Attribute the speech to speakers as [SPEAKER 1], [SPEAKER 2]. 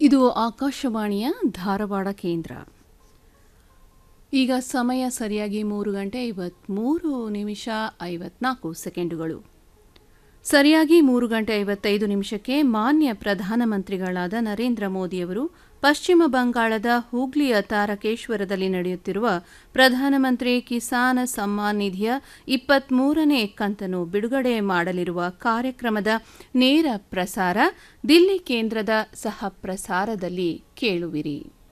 [SPEAKER 1] ಇದು ಆಕಾಶವಾಣಿಯ ಧಾರವಾಡ ಕೇಂದ್ರ ಈಗ ಸಮಯ ಸರಿಯಾಗಿ ಮೂರು ಗಂಟೆ ಐವತ್ಮೂರು ನಿಮಿಷ ಐವತ್ನಾಲ್ಕು ಸೆಕೆಂಡುಗಳು ಸರಿಯಾಗಿ ಮೂರು ಗಂಟೆ ಐವತ್ತೈದು ನಿಮಿಷಕ್ಕೆ ಮಾನ್ಯ ಪ್ರಧಾನಮಂತ್ರಿಗಳಾದ ನರೇಂದ್ರ ಮೋದಿಯವರು ಪಶ್ಚಿಮ ಬಂಗಾಳದ ಹೂಗ್ಲಿಯ ತಾರಕೇಶ್ವರದಲ್ಲಿ ನಡೆಯುತ್ತಿರುವ ಪ್ರಧಾನಮಂತ್ರಿ ಕಿಸಾನ್ ಸಮ್ಮಾನ್ ನಿಧಿಯ ಇಪ್ಪತ್ಮೂರನೇ ಕಂತನ್ನು ಬಿಡುಗಡೆ ಮಾಡಲಿರುವ ಕಾರ್ಯಕ್ರಮದ ನೇರ ಪ್ರಸಾರ ದಿಲ್ಲಿ ಕೇಂದ್ರದ ಸಹ ಪ್ರಸಾರದಲ್ಲಿ ಕೇಳುವಿರಿ